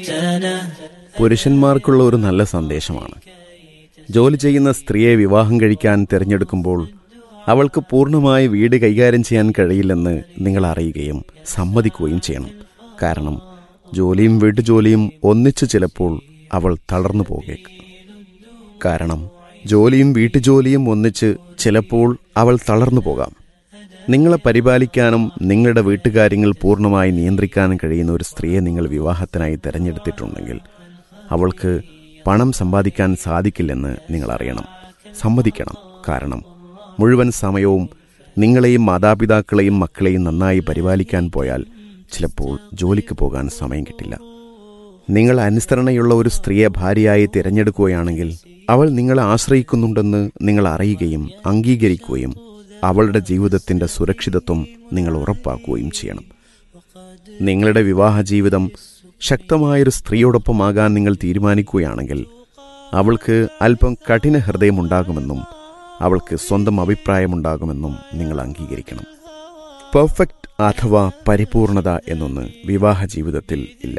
പുരുഷന്മാർക്കുള്ള ഒരു നല്ല സന്ദേശമാണ് ജോലി ചെയ്യുന്ന സ്ത്രീയെ വിവാഹം കഴിക്കാൻ തിരഞ്ഞെടുക്കുമ്പോൾ അവൾക്ക് പൂർണ്ണമായി വീട് കൈകാര്യം ചെയ്യാൻ കഴിയില്ലെന്ന് നിങ്ങൾ അറിയുകയും സമ്മതിക്കുകയും ചെയ്യണം കാരണം ജോലിയും വീട്ടുജോലിയും ഒന്നിച്ചു ചിലപ്പോൾ അവൾ തളർന്നു പോകേക്കും കാരണം ജോലിയും വീട്ടുജോലിയും ഒന്നിച്ച് ചിലപ്പോൾ അവൾ തളർന്നു പോകാം നിങ്ങളെ പരിപാലിക്കാനും നിങ്ങളുടെ വീട്ടുകാര്യങ്ങൾ പൂർണ്ണമായി നിയന്ത്രിക്കാനും കഴിയുന്ന ഒരു സ്ത്രീയെ നിങ്ങൾ വിവാഹത്തിനായി തിരഞ്ഞെടുത്തിട്ടുണ്ടെങ്കിൽ അവൾക്ക് പണം സമ്പാദിക്കാൻ സാധിക്കില്ലെന്ന് നിങ്ങൾ അറിയണം സമ്മതിക്കണം കാരണം മുഴുവൻ സമയവും നിങ്ങളെയും മാതാപിതാക്കളെയും മക്കളെയും നന്നായി പരിപാലിക്കാൻ പോയാൽ ചിലപ്പോൾ ജോലിക്ക് പോകാൻ സമയം കിട്ടില്ല നിങ്ങൾ അനുസരണയുള്ള ഒരു സ്ത്രീയെ ഭാര്യയായി തിരഞ്ഞെടുക്കുകയാണെങ്കിൽ അവൾ നിങ്ങളെ ആശ്രയിക്കുന്നുണ്ടെന്ന് നിങ്ങൾ അറിയുകയും അംഗീകരിക്കുകയും അവളുടെ ജീവിതത്തിന്റെ സുരക്ഷിതത്വം നിങ്ങൾ ഉറപ്പാക്കുകയും ചെയ്യണം നിങ്ങളുടെ വിവാഹ ജീവിതം ശക്തമായൊരു സ്ത്രീയോടൊപ്പമാകാൻ നിങ്ങൾ തീരുമാനിക്കുകയാണെങ്കിൽ അവൾക്ക് അല്പം കഠിന ഹൃദയമുണ്ടാകുമെന്നും അവൾക്ക് സ്വന്തം അഭിപ്രായമുണ്ടാകുമെന്നും നിങ്ങൾ അംഗീകരിക്കണം പെർഫെക്റ്റ് അഥവാ പരിപൂർണത എന്നൊന്ന് വിവാഹ ജീവിതത്തിൽ ഇല്ല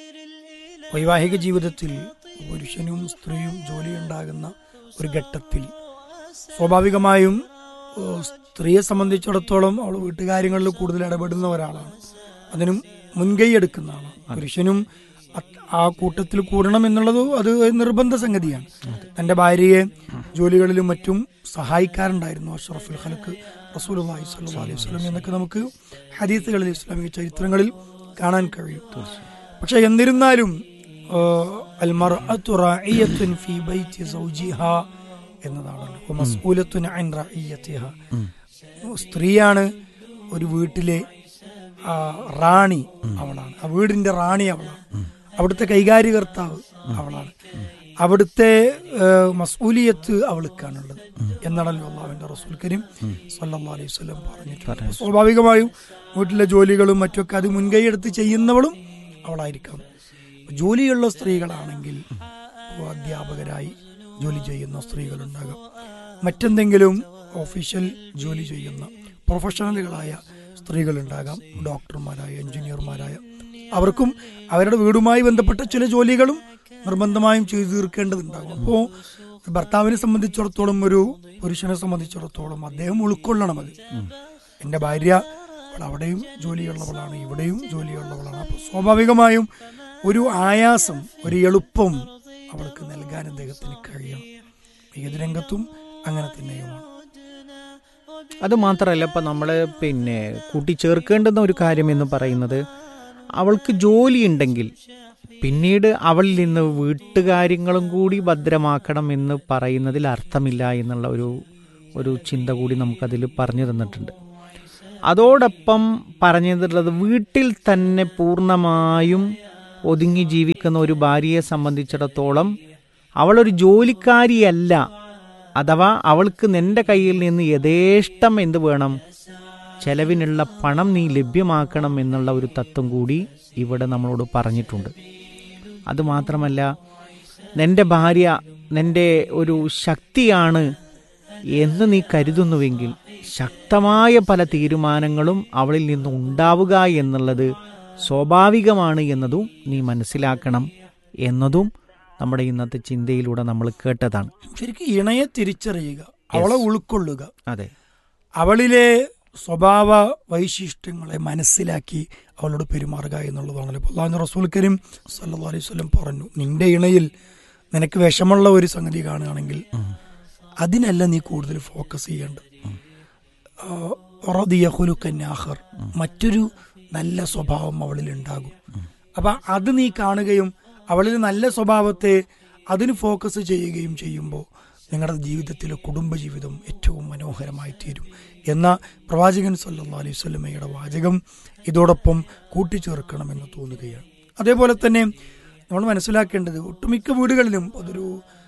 വൈവാഹിക ജീവിതത്തിൽ പുരുഷനും സ്ത്രീയും ജോലി ഉണ്ടാകുന്ന ഒരു ഘട്ടത്തിൽ സ്വാഭാവികമായും ഏഹ്, സ്ത്രീയെ സംബന്ധിച്ചിടത്തോളം അവൾ വീട്ടുകാര്യങ്ങളിൽ കൂടുതൽ ഇടപെടുന്ന ഒരാളാണ് അതിനും മുൻകൈ എടുക്കുന്ന ആളാണ് പുരുഷനും അത് ആ കൂട്ടത്തിൽ കൂടണം എന്നുള്ളത് അത് നിർബന്ധ സംഗതിയാണ് തന്റെ ഭാര്യയെ ജോലികളിലും മറ്റും സഹായിക്കാറുണ്ടായിരുന്നു അഷ്റഫുൽ ഖലക്ക് റസൂൽ അലൈഹി വസല്ലം എന്നൊക്കെ നമുക്ക് ഹദീസുകളിൽ ഇസ്ലാമിക ചരിത്രങ്ങളിൽ കാണാൻ കഴിയും പക്ഷെ എന്നിരുന്നാലും ആഹ്, അൽമർഅത്തു റാഇയത്തുൻ ഫീ ബൈത്തി സൗജിഹാ എന്നതാണല്ലോ വ മസ്ഊലത്തുൻ അൻ റഇയത്തിഹാ സ്ത്രീയാണ് ഒരു വീട്ടിലെ ആ, റാണി അവളാണ് ആ വീടിന്റെ റാണി അവളാണ് അവിടുത്തെ കൈകാര്യകർത്താവ് അവളാണ് അവിടുത്തെ ഏഹ്, മസ്ഊലിയത്ത് അവൾക്കാണുള്ളത് എന്നാണല്ലോ അള്ളാഹുവിന്റെ റസൂൽ കരീം സല്ലല്ലാഹു അലൈഹി വസല്ലം പറഞ്ഞിട്ടുള്ളത് അപ്പോൾ സ്വാഭാവികമായും വീട്ടിലെ ജോലികളും മറ്റൊക്കെ അത് മുൻകൈ എടുത്ത് ചെയ്യുന്നവളും അവളായിരിക്കാം ജോലിയുള്ള സ്ത്രീകളാണെങ്കിൽ ഇപ്പോൾ അധ്യാപകരായി ജോലി ചെയ്യുന്ന സ്ത്രീകളുണ്ടാകാം മറ്റെന്തെങ്കിലും ഒഫീഷ്യൽ ജോലി ചെയ്യുന്ന പ്രൊഫഷണലുകളായ സ്ത്രീകളുണ്ടാകാം ഡോക്ടർമാരായ എഞ്ചിനീയർമാരായ അവർക്കും അവരുടെ വീടുമായി ബന്ധപ്പെട്ട ചില ജോലികളും നിർബന്ധമായും ചെയ്തു തീർക്കേണ്ടതുണ്ടാകും അപ്പോൾ ഭർത്താവിനെ സംബന്ധിച്ചിടത്തോളം ഒരു പുരുഷനെ സംബന്ധിച്ചിടത്തോളം അദ്ദേഹം ഉൾക്കൊള്ളണം അത് എൻ്റെ ഭാര്യ അവൾ അവിടെയും ജോലിയുള്ളവളാണ് ഇവിടെയും ജോലിയുള്ളവളാണ് അപ്പോൾ സ്വാഭാവികമായും ഒരു ആയാസം ഒരു എളുപ്പം അവൾക്ക് നൽകാൻ അദ്ദേഹത്തിന് കഴിയണം ഏത് രംഗത്തും അങ്ങനെ തന്നെയുമാണ് അത് മാത്രമല്ല ഇപ്പം നമ്മൾ പിന്നെ കൂട്ടിച്ചേർക്കേണ്ടുന്ന ഒരു കാര്യം എന്ന് പറയുന്നത് അവൾക്ക് ജോലി ഉണ്ടെങ്കിൽ പിന്നീട് അവളിൽ നിന്ന് വീട്ടുകാര്യങ്ങളും കൂടി ഭദ്രമാക്കണം എന്ന് പറയുന്നതിൽ അർത്ഥമില്ല എന്നുള്ള ഒരു ഒരു ചിന്ത കൂടി നമുക്കതിൽ പറഞ്ഞു തന്നിട്ടുണ്ട് അതോടൊപ്പം പറഞ്ഞിട്ടുള്ളത് വീട്ടിൽ തന്നെ പൂർണ്ണമായും ഒതുങ്ങി ജീവിക്കുന്ന ഒരു ഭാര്യയെ സംബന്ധിച്ചിടത്തോളം അവളൊരു ജോലിക്കാരിയല്ല അഥവാ അവൾക്ക് നിന്റെ കയ്യിൽ നിന്ന് യഥേഷ്ടം എന്ത് വേണം ചെലവിനുള്ള പണം നീ ലഭ്യമാക്കണം എന്നുള്ള ഒരു തത്വം കൂടി ഇവിടെ നമ്മളോട് പറഞ്ഞിട്ടുണ്ട് അതുമാത്രമല്ല നിന്റെ ഭാര്യ നിന്റെ ഒരു ശക്തിയാണ് എന്ന് നീ കരുതുന്നുവെങ്കിൽ ശക്തമായ പല തീരുമാനങ്ങളും അവളിൽ നിന്ന് ഉണ്ടാവുക എന്നുള്ളത് സ്വാഭാവികമാണ് എന്നതും നീ മനസ്സിലാക്കണം എന്നതും നമ്മുടെ ഇന്നത്തെ ചിന്തയിലൂടെ നമ്മൾ കേട്ടതാണ് ശരിക്കും ഇണയെ തിരിച്ചറിയുക അവളെ ഉൾക്കൊള്ളുക അതെ അവളിലെ സ്വഭാവ വൈശിഷ്ട്യങ്ങളെ മനസ്സിലാക്കി അവളോട് പെരുമാറുക എന്നുള്ളതാണല്ലോ ഇപ്പോൾ അള്ളാഹു റസൂൽ കരീം സല്ലല്ലാഹു അലൈഹി വസല്ലം പറഞ്ഞു നിന്റെ ഇണയിൽ നിനക്ക് വിഷമുള്ള ഒരു സംഗതി കാണുകയാണെങ്കിൽ അതിനല്ല നീ കൂടുതൽ ഫോക്കസ് ചെയ്യേണ്ടത് ആ, റദിയ ഖുലുഖൻ ആഖർ. മറ്റൊരു നല്ല സ്വഭാവം അവളിൽ ഉണ്ടാകും അപ്പൊ അത് നീ കാണുകയും അവളിൽ നല്ല സ്വഭാവത്തെ അതിന് ഫോക്കസ് ചെയ്യുകയും ചെയ്യുമ്പോൾ നിങ്ങളുടെ ജീവിതത്തിലെ കുടുംബജീവിതം ഏറ്റവും മനോഹരമായി തീരും എന്ന പ്രവാചകൻ സല്ലല്ലാഹു അലൈഹി വസല്ലമയുടെ വാചകം ഇതോടൊപ്പം കൂട്ടിച്ചേർക്കണമെന്ന് തോന്നുകയാണ് അതേപോലെ തന്നെ നമ്മൾ മനസ്സിലാക്കേണ്ടത് ഒട്ടുമിക്ക വീടുകളിലും അതൊരു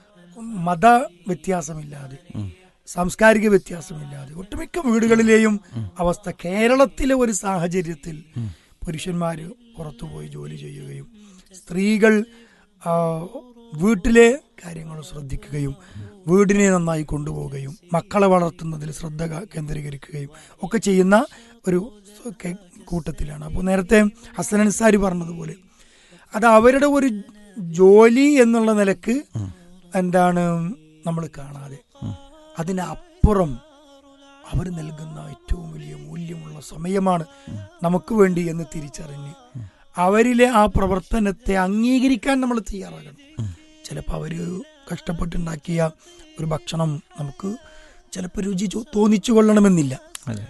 മത വ്യത്യാസമില്ലാതെ സാംസ്കാരിക വ്യത്യാസമില്ലാതെ ഒട്ടുമിക്ക വീടുകളിലെയും അവസ്ഥ കേരളത്തിലെ ഒരു സാഹചര്യത്തിൽ പുരുഷന്മാര് പുറത്തുപോയി ജോലി ചെയ്യുകയും സ്ത്രീകൾ ആ, വീട്ടിലെ കാര്യങ്ങൾ ശ്രദ്ധിക്കുകയും വീടിനെ നന്നായി കൊണ്ടുപോവുകയും മക്കളെ വളർത്തുന്നതിൽ ശ്രദ്ധ ക- കേന്ദ്രീകരിക്കുകയും ഒക്കെ ചെയ്യുന്ന ഒരു സ- കെ- കൂട്ടത്തിലാണ് അപ്പോൾ നേരത്തെ ഹസൻ അൻസാരി പറഞ്ഞതുപോലെ അത് അവരുടെ ഒരു ജോലി എന്നുള്ള നിലക്ക് എന്താണ് നമ്മൾ കാണാതെ അതിനപ്പുറം അവർ നൽകുന്ന ഏറ്റവും വലിയ മൂല്യമുള്ള സമയമാണ് നമുക്ക് വേണ്ടി എന്ന് തിരിച്ചറിഞ്ഞ് അവരിലെ ആ പ്രവർത്തനത്തെ അംഗീകരിക്കാൻ നമ്മൾ തയ്യാറാകണം ചിലപ്പോൾ അവർ കഷ്ടപ്പെട്ടുണ്ടാക്കിയ ഒരു ഭക്ഷണം നമുക്ക് ചിലപ്പോൾ രുചി ചോ- തോന്നിച്ചു കൊള്ളണമെന്നില്ല അതെ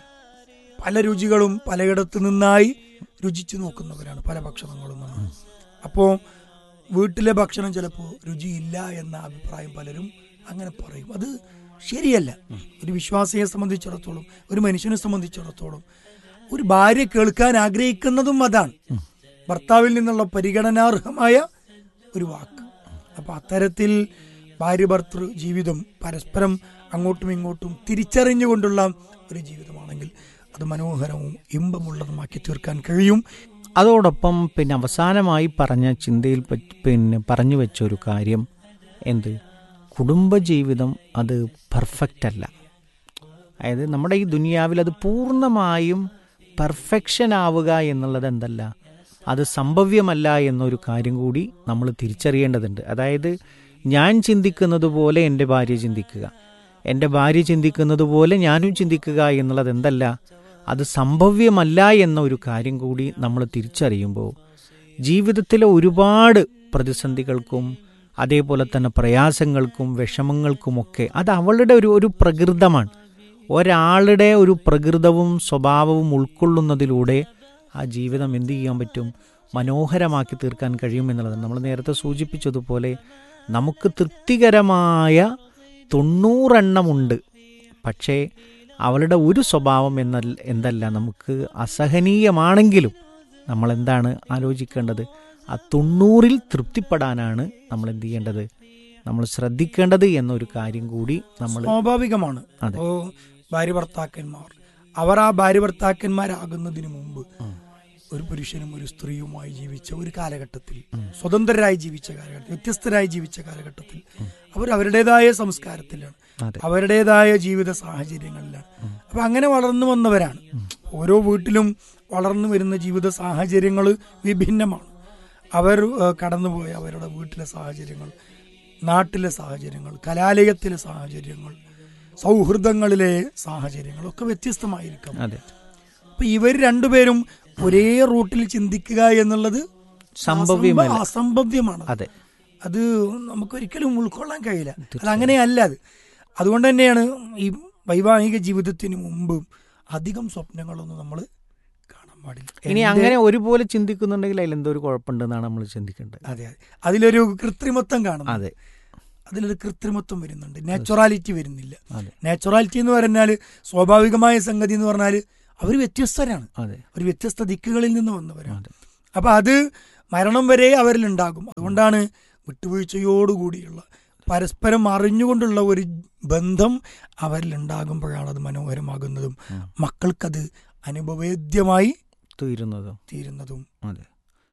പല രുചികളും പലയിടത്തു നിന്നായി രുചിച്ചു നോക്കുന്നവരാണ് പല ഭക്ഷണങ്ങളും നമ്മൾ അപ്പോൾ വീട്ടിലെ ഭക്ഷണം ചിലപ്പോൾ രുചിയില്ല എന്ന അഭിപ്രായം പലരും അങ്ങനെ പറയും അത് ശരിയല്ല ഒരു വിശ്വാസിയെ സംബന്ധിച്ചിടത്തോളം ഒരു മനുഷ്യനെ സംബന്ധിച്ചിടത്തോളം ഒരു ഭാര്യ കേൾക്കാൻ ആഗ്രഹിക്കുന്നതും അതാണ് ഭർത്താവിൽ നിന്നുള്ള പരിഗണനാർഹമായ ഒരു വാക്ക് അപ്പൊ അത്തരത്തിൽ ഭാര്യ ഭർത്തൃ ജീവിതം പരസ്പരം അങ്ങോട്ടും ഇങ്ങോട്ടും തിരിച്ചറിഞ്ഞുകൊണ്ടുള്ള ഒരു ജീവിതമാണെങ്കിൽ അത് മനോഹരവും ഇമ്പമുള്ളതുമാക്കി തീർക്കാൻ കഴിയും അതോടൊപ്പം പിന്നെ അവസാനമായി പറഞ്ഞ ചിന്തയിൽ പറ്റി- പിന്നെ പറഞ്ഞു വെച്ച ഒരു കാര്യം എന്ത് കുടുംബജീവിതം അത് പെർഫെക്റ്റ് അല്ല അതായത് നമ്മുടെ ഈ ദുനിയാവിൽ അത് പൂർണ്ണമായും പെർഫെക്ഷൻ ആവുക എന്നുള്ളത് എന്തല്ല അത് സംഭവ്യമല്ല എന്നൊരു കാര്യം കൂടി നമ്മൾ തിരിച്ചറിയേണ്ടതുണ്ട് അതായത് ഞാൻ ചിന്തിക്കുന്നത് പോലെ എൻ്റെ ഭാര്യ ചിന്തിക്കുക എൻ്റെ ഭാര്യ ചിന്തിക്കുന്നത് പോലെ ഞാനും ചിന്തിക്കുക എന്നുള്ളത് എന്തല്ല അത് സംഭവ്യമല്ല എന്ന ഒരു കാര്യം കൂടി നമ്മൾ തിരിച്ചറിയുമ്പോൾ ജീവിതത്തിലെ ഒരുപാട് പ്രതിസന്ധികൾക്കും അതേപോലെ തന്നെ പ്രയാസങ്ങൾക്കും വിഷമങ്ങൾക്കുമൊക്കെ അത് അവളുടെ ഒരു ഒരു പ്രകൃതമാണ് ഒരാളുടെ ഒരു പ്രകൃതവും സ്വഭാവവും ഉൾക്കൊള്ളുന്നതിലൂടെ ആ ജീവിതം എന്ത് ചെയ്യാൻ പറ്റും മനോഹരമാക്കി തീർക്കാൻ കഴിയുമെന്നുള്ളത് നമ്മൾ നേരത്തെ സൂചിപ്പിച്ചതുപോലെ നമുക്ക് തൃപ്തികരമായ തൊണ്ണൂറെണ്ണമുണ്ട് പക്ഷേ അവളുടെ ഒരു സ്വഭാവം എന്ന എന്തല്ല നമുക്ക് അസഹനീയമാണെങ്കിലും നമ്മൾ എന്താണ് ആലോചിക്കേണ്ടത് ആ തൊണ്ണൂറിൽ തൃപ്തിപ്പെടാനാണ് നമ്മൾ എന്ത് ചെയ്യേണ്ടത് നമ്മൾ ശ്രദ്ധിക്കേണ്ടത് എന്നൊരു കാര്യം കൂടി നമ്മൾ സ്വാഭാവികമാണ് അതെ. ഓ ഭാര്യ ഭർത്താക്കന്മാർ അവർ ആ ഭാര്യ ഭർത്താക്കന്മാരാകുന്നതിന് മുമ്പ് ഒരു പുരുഷനും ഒരു സ്ത്രീയുമായി ജീവിച്ച ഒരു കാലഘട്ടത്തിൽ സ്വതന്ത്രരായി ജീവിച്ച കാലഘട്ടത്തിൽ വ്യത്യസ്തരായി ജീവിച്ച കാലഘട്ടത്തിൽ അവർ അവരുടേതായ സംസ്കാരത്തിലാണ് അതെ. അവരുടേതായ ജീവിത സാഹചര്യങ്ങളിലാണ് അപ്പൊ അങ്ങനെ വളർന്നു വന്നവരാണ് ഓരോ വീട്ടിലും വളർന്നു വരുന്ന ജീവിത സാഹചര്യങ്ങൾ വിഭിന്നമാണ് അവർ ഏഹ്, കടന്നുപോയ അവരുടെ വീട്ടിലെ സാഹചര്യങ്ങൾ നാട്ടിലെ സാഹചര്യങ്ങൾ കലാലയത്തിലെ സാഹചര്യങ്ങൾ സൗഹൃദങ്ങളിലെ സാഹചര്യങ്ങൾ ഒക്കെ വ്യത്യസ്തമായിരിക്കും അതെ അപ്പൊ ഇവർ രണ്ടുപേരും ഒരേ റൂട്ടിൽ ചിന്തിക്കുക എന്നുള്ളത് സംഭവ്യമല്ല. അസംഭ- അസംഭവ്യമാണ് അതെ അത് നമുക്ക് ഒരിക്കലും ഉൾക്കൊള്ളാൻ കഴിയില്ല അത് അങ്ങനെയല്ല അത് അതുകൊണ്ട് തന്നെയാണ് ഈ വൈവാഹിക ജീവിതത്തിന് മുമ്പ് അധികം സ്വപ്നങ്ങളൊന്നും നമ്മൾ കാണാൻ പാടില്ല ഇനി എന്റെ- അങ്ങനെ ഒരുപോലെ ചിന്തിക്കുന്നുണ്ടെങ്കിൽ അതിൽ എന്തോ ഒരു കുഴപ്പമുണ്ടെന്നാണ് നമ്മൾ ചിന്തിക്കേണ്ടത് അതെ അതെ അതിലൊരു കൃത്രിമത്വം കാണുന്നു അതെ അതിലൊരു കൃത്രിമത്വം വരുന്നുണ്ട് നാച്ചുറാലിറ്റി വരുന്നില്ല അതെ നാച്ചുറാലിറ്റി എന്ന് പറഞ്ഞാൽ സ്വാഭാവികമായ സംഗതി എന്ന് പറഞ്ഞാൽ അവർ വ്യത്യസ്തരാണ് അതെ അവർ വ്യത്യസ്ത ദിക്കുകളിൽ നിന്ന് വന്നവരാണ് അതെ അപ്പൊ അത് മരണം വരെ അവരിൽ ഉണ്ടാകും അതുകൊണ്ടാണ് വിട്ടുവീഴ്ചയോടുകൂടിയുള്ള പരസ്പരം അറിഞ്ഞുകൊണ്ടുള്ള ഒരു ബന്ധം അവരിൽ ഉണ്ടാകുമ്പോഴാണ് അത് മനോഹരമാകുന്നതും മക്കൾക്കത് അനുഭവേദ്യമായി തീരുന്നതും തീരുന്നതും അതെ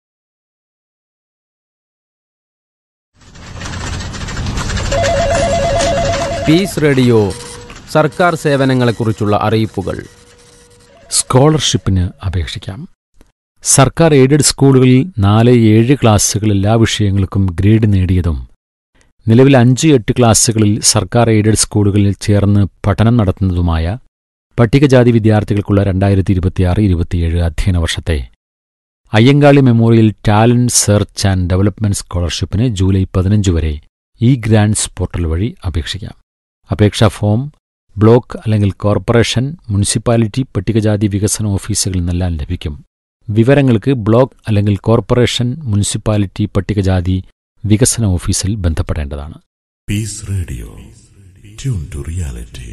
പീസ് റേഡിയോ സർക്കാർ സേവനങ്ങളെക്കുറിച്ചുള്ള അറിയിപ്പുകൾ സ്കോളർഷിപ്പിന് അപേക്ഷിക്കാം സർക്കാർ എയ്ഡഡ് സ്കൂളുകളിൽ നാല് ഏഴ് ക്ലാസ്സുകൾ എല്ലാ വിഷയങ്ങൾക്കും ഗ്രേഡ് നേടിയതും നിലവിൽ അഞ്ച് എട്ട് ക്ലാസ്സുകളിൽ സർക്കാർ എയ്ഡഡ് സ്കൂളുകളിൽ ചേർന്ന് പഠനം നടത്തുന്നതുമായ പട്ടികജാതി വിദ്യാർത്ഥികൾക്കുള്ള രണ്ടായിരത്തി ഇരുപത്തിയാറ് ഇരുപത്തിയേഴ് അധ്യയന വർഷത്തെ Ayyankali memorial talent search and development സ്കോളർഷിപ്പിന് ജൂലൈ പതിനഞ്ച് വരെ ഇ ഗ്രാൻഡ്സ് പോർട്ടൽ വഴി അപേക്ഷിക്കാം അപേക്ഷാ ഫോം ബ്ലോക്ക് അല്ലെങ്കിൽ കോർപ്പറേഷൻ മുനിസിപ്പാലിറ്റി പട്ടികജാതി വികസന ഓഫീസുകളിൽ നിന്നെല്ലാം ലഭിക്കും വിവരങ്ങൾക്ക് ബ്ലോക്ക് അല്ലെങ്കിൽ കോർപ്പറേഷൻ മുനിസിപ്പാലിറ്റി പട്ടികജാതി വികസന ഓഫീസിൽ ബന്ധപ്പെടേണ്ടതാണ് Peace Radio. Tune to reality.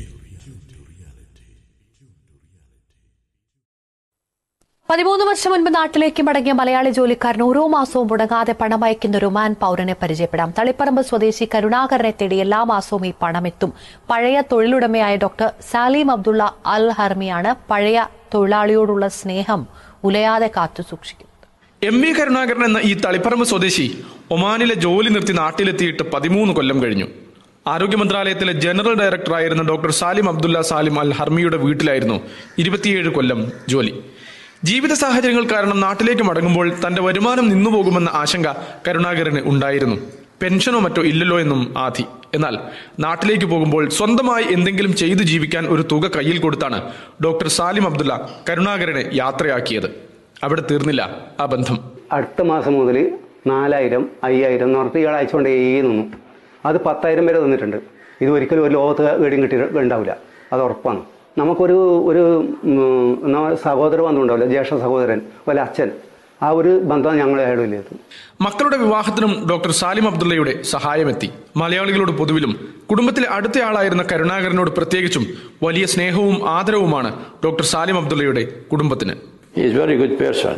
പതിമൂന്ന് വർഷം മുൻപ് നാട്ടിലേക്ക് മടങ്ങിയ മലയാളി ജോലിക്കാരൻ ഓരോ മാസവും മുടങ്ങാതെ പണം അയക്കുന്ന ഒരു ഒമാൻ പൗരനെ പരിചയപ്പെടാം തളിപ്പറമ്പ് സ്വദേശി കരുണാകരനെ തേടി എല്ലാ മാസവും ഈ പണം എത്തും പഴയ തൊഴിലുടമയായ ഡോക്ടർ സാലിം അബ്ദുള്ള അൽ ഹർമിയാണ് പഴയ തൊഴിലാളിയോടുള്ള സ്നേഹം ഉലയാതെ കാത്തു സൂക്ഷിക്കുന്നത് എം വി കരുണാകരൻ എന്ന ഈ തളിപ്പറമ്പ് സ്വദേശി ഒമാനിലെ ജോലി നിർത്തി നാട്ടിലെത്തിയിട്ട് പതിമൂന്ന് കൊല്ലം കഴിഞ്ഞു ആരോഗ്യ മന്ത്രാലയത്തിലെ ജനറൽ ഡയറക്ടറായിരുന്ന doctor Salim Abdullah Salim Al ഹർമിയുടെ വീട്ടിലായിരുന്നു ഇരുപത്തിയേഴ് കൊല്ലം ജോലി ജീവിത സാഹചര്യങ്ങൾ കാരണം നാട്ടിലേക്ക് മടങ്ങുമ്പോൾ തന്റെ വരുമാനം നിന്നുപോകുമെന്ന ആശങ്ക കരുണാകരന് ഉണ്ടായിരുന്നു പെൻഷനോ മറ്റോ ഇല്ലല്ലോ എന്നും ആധി എന്നാൽ നാട്ടിലേക്ക് പോകുമ്പോൾ സ്വന്തമായി എന്തെങ്കിലും ചെയ്തു ജീവിക്കാൻ ഒരു തുക കയ്യിൽ കൊടുത്താണ് ഡോക്ടർ സാലിം അബ്ദുള്ള കരുണാകരനെ യാത്രയാക്കിയത് അവിടെ തീർന്നില്ല ആ ബന്ധം അടുത്ത മാസം മുതൽ നാലായിരം അയ്യായിരം എന്ന് പറഞ്ഞിട്ട് ഇയാൾ അയച്ചുകൊണ്ടേ നിന്നു അത് പത്തായിരം വരെ തന്നിട്ടുണ്ട് ഇത് ഒരിക്കലും ഒരു ലോകത്ത് എവിടെയും കിട്ടി ഉണ്ടാവില്ല അത് ഉറപ്പാണ് നമുക്കൊരു ഒരു ഉം, നമ്മ- സഹോദര ബന്ധം ഉണ്ടാവില്ല ജ്യേഷ്ഠ സഹോദരൻ വല്ല അച്ഛൻ ആ ഒരു ബന്ധം ഞങ്ങൾ അയാളില്ല മക്കളുടെ വിവാഹത്തിനും ഡോക്ടർ സാലിം അബ്ദുള്ളയുടെ സഹായമെത്തി മലയാളികളോട് പൊതുവിലും കുടുംബത്തിലെ അടുത്തയാളായിരുന്ന കരുണാകരനോട് പ്രത്യേകിച്ചും വലിയ സ്നേഹവും ആദരവുമാണ് ഡോക്ടർ സാലിം അബ്ദുള്ളയുടെ കുടുംബത്തിന് He is very good person.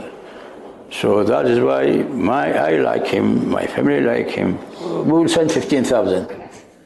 So that is why my I like him, my family like him. We will send 15,000.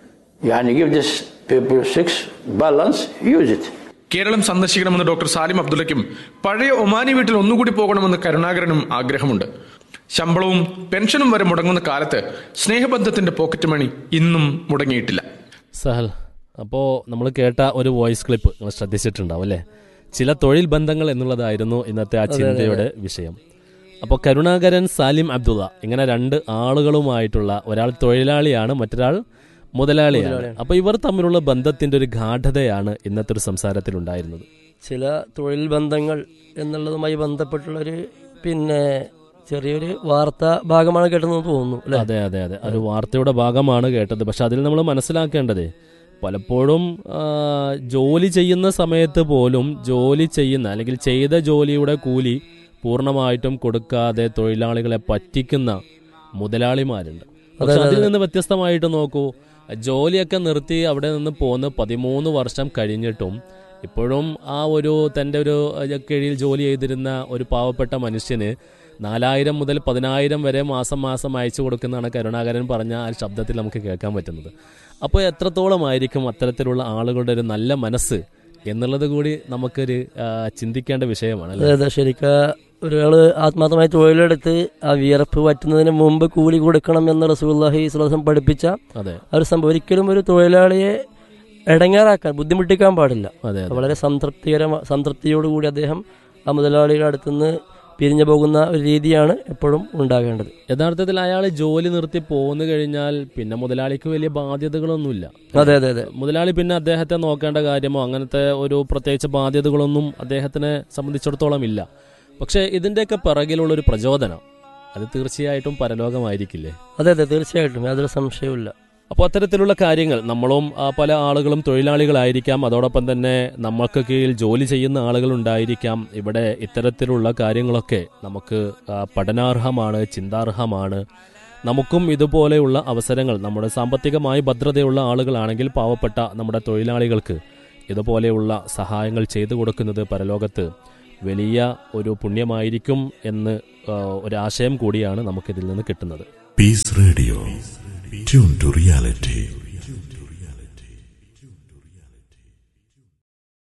Yani give this people six balance, use it. Keralam സന്ദർശിക്കണമെന്ന് ഡോക്ടർ സാലിം അബ്ദുള്ളയ്ക്കും പഴയ Omani വീട്ടിൽ ഒന്നുകൂടി പോകണമെന്ന് കരുണാകരനും ആഗ്രഹമുണ്ട് ശമ്പളവും പെൻഷനും വരെ മുടങ്ങുന്ന കാലത്ത് സ്നേഹബന്ധത്തിന്റെ പോക്കറ്റ് മണി ഇന്നും മുടങ്ങിയിട്ടില്ല സഹൽ അപ്പോൾ നമ്മൾ കേട്ട ഒരു വോയിസ് ക്ലിപ്പ് നിങ്ങൾ ശ്രദ്ധിച്ചിട്ടുണ്ടാവും അല്ലേ ചില തൊഴിൽ ബന്ധങ്ങൾ എന്നുള്ളതായിരുന്നു ഇന്നത്തെ ആ ചിന്തയുടെ വിഷയം അപ്പോൾ കരുണാകരൻ സാലിം അബ്ദുള്ള ഇങ്ങനെ രണ്ട് ആളുകളുമായിട്ടുള്ള ഒരാൾ തൊഴിലാളിയാണ് മറ്റൊരാൾ മുതലാളിയാണ് അപ്പോൾ ഇവർ തമ്മിലുള്ള ബന്ധത്തിന്റെ ഒരു ഗാഠതയാണ് ഇന്നത്തെ ഒരു സംസാരത്തിൽ ഉണ്ടായിരുന്നത് ചില തൊഴിൽ ബന്ധങ്ങൾ എന്നുള്ളതുമായി ബന്ധപ്പെട്ടുള്ളൊരു പിന്നെ ചെറിയൊരു വാർത്താ ഭാഗമാണ് കേട്ടതെന്ന് തോന്നുന്നു അല്ലേ അതെ അതെ അതെ ഒരു വാർത്തയുടെ ഭാഗമാണ് കേട്ടത് പക്ഷെ അതിൽ നമ്മൾ മനസ്സിലാക്കേണ്ടത് പലപ്പോഴും ആ, ജോലി ചെയ്യുന്ന സമയത്ത് പോലും ജോലി ചെയ്യുന്ന അല്ലെങ്കിൽ ചെയ്ത ജോലിയുടെ കൂലി പൂർണ്ണമായിട്ടും കൊടുക്കാതെ തൊഴിലാളികളെ പറ്റിക്കുന്ന മുതലാളിമാരുണ്ട് പക്ഷെ അതെ, അതിൽ അതെ. നിന്ന് വ്യത്യസ്തമായിട്ട് നോക്കൂ ജോലിയൊക്കെ നിർത്തി അവിടെ നിന്ന് പോന്ന് പതിമൂന്ന് വർഷം കഴിഞ്ഞിട്ടും ഇപ്പോഴും ആ ഒരു തൻ്റെ ഒരു അഹ്, കീഴിൽ ജോലി ചെയ്തിരുന്ന ഒരു പാവപ്പെട്ട മനുഷ്യന് നാലായിരം മുതൽ പതിനായിരം വരെ മാസം മാസം അയച്ചു കൊടുക്കുന്നതാണ് കരുണാകരൻ പറഞ്ഞ ആ ശബ്ദത്തിൽ നമുക്ക് കേൾക്കാൻ പറ്റുന്നത് അപ്പോൾ എത്രത്തോളമായിരിക്കും അത്തരത്തിലുള്ള ആളുകളുടെ ഒരു നല്ല മനസ്സ് എന്നുള്ളത് കൂടി നമുക്കൊരു ആ, ചിന്തിക്കേണ്ട വിഷയമാണ് അതെ അല്ലേ അതെ ശരിക്കും ഒരാള് ആത്മാർത്ഥമായി തൊഴിലെടുത്ത് ആ വിയർപ്പ് പറ്റുന്നതിന് മുമ്പ് കൂലി കൊടുക്കണം എന്ന് റസൂല്ലാഹി സ്വലം പഠിപ്പിച്ച അതെ ആ ഒരു സംഭവം ഒരിക്കലും ഒരു തൊഴിലാളിയെ ഇടങ്ങാറാക്കാൻ ബുദ്ധിമുട്ടിക്കാൻ പാടില്ല അതെ അതെ വളരെ സംതൃപ്തികരമ സംതൃപ്തിയോടുകൂടി അദ്ദേഹം ആ മുതലാളിയുടെ അടുത്തുനിന്ന് പിരിഞ്ഞു പോകുന്ന ഒരു രീതിയാണ് എപ്പോഴും ഉണ്ടാകേണ്ടത് യഥാർത്ഥത്തിൽ അയാൾ ജോലി നിർത്തി പോന്നു കഴിഞ്ഞാൽ പിന്നെ മുതലാളിക്ക് വലിയ ബാധ്യതകളൊന്നുമില്ല അതെ അതെ അതെ മുതലാളി പിന്നെ അദ്ദേഹത്തെ നോക്കേണ്ട കാര്യമോ അങ്ങനത്തെ ഒരു പ്രത്യേകിച്ച് ബാധ്യതകളൊന്നും അദ്ദേഹത്തിനെ സംബന്ധിച്ചിടത്തോളം ഇല്ല പക്ഷേ ഇതിന്റെയൊക്കെ പിറകിലുള്ള ഒരു പ്രചോദനം അത് തീർച്ചയായിട്ടും പരലോകമായിരിക്കില്ലേ അതെ അതെ തീർച്ചയായിട്ടും യാതൊരു സംശയവുമില്ല അപ്പോൾ അത്തരത്തിലുള്ള കാര്യങ്ങൾ നമ്മളും ആ, പല ആളുകളും തൊഴിലാളികളായിരിക്കാം അതോടൊപ്പം തന്നെ നമ്മൾക്ക് കീഴിൽ ജോലി ചെയ്യുന്ന ആളുകൾ ഉണ്ടായിരിക്കാം ഇവിടെ ഇത്തരത്തിലുള്ള കാര്യങ്ങളൊക്കെ നമുക്ക് ആ, പഠനാർഹമാണ് ചിന്താർഹമാണ് നമുക്കും ഇതുപോലെയുള്ള അവസരങ്ങൾ നമ്മുടെ സാമ്പത്തികമായി ഭദ്രതയുള്ള ആളുകളാണെങ്കിൽ പാവപ്പെട്ട നമ്മുടെ തൊഴിലാളികൾക്ക് ഇതുപോലെയുള്ള സഹായങ്ങൾ ചെയ്തു കൊടുക്കുന്നത് പരലോകത്ത് വലിയ ഒരു പുണ്യമായിരിക്കും എന്ന് ആ, ഒരാശയം കൂടിയാണ് നമുക്കിതിൽ നിന്ന് കിട്ടുന്നത് Peace Radio. Tune to reality.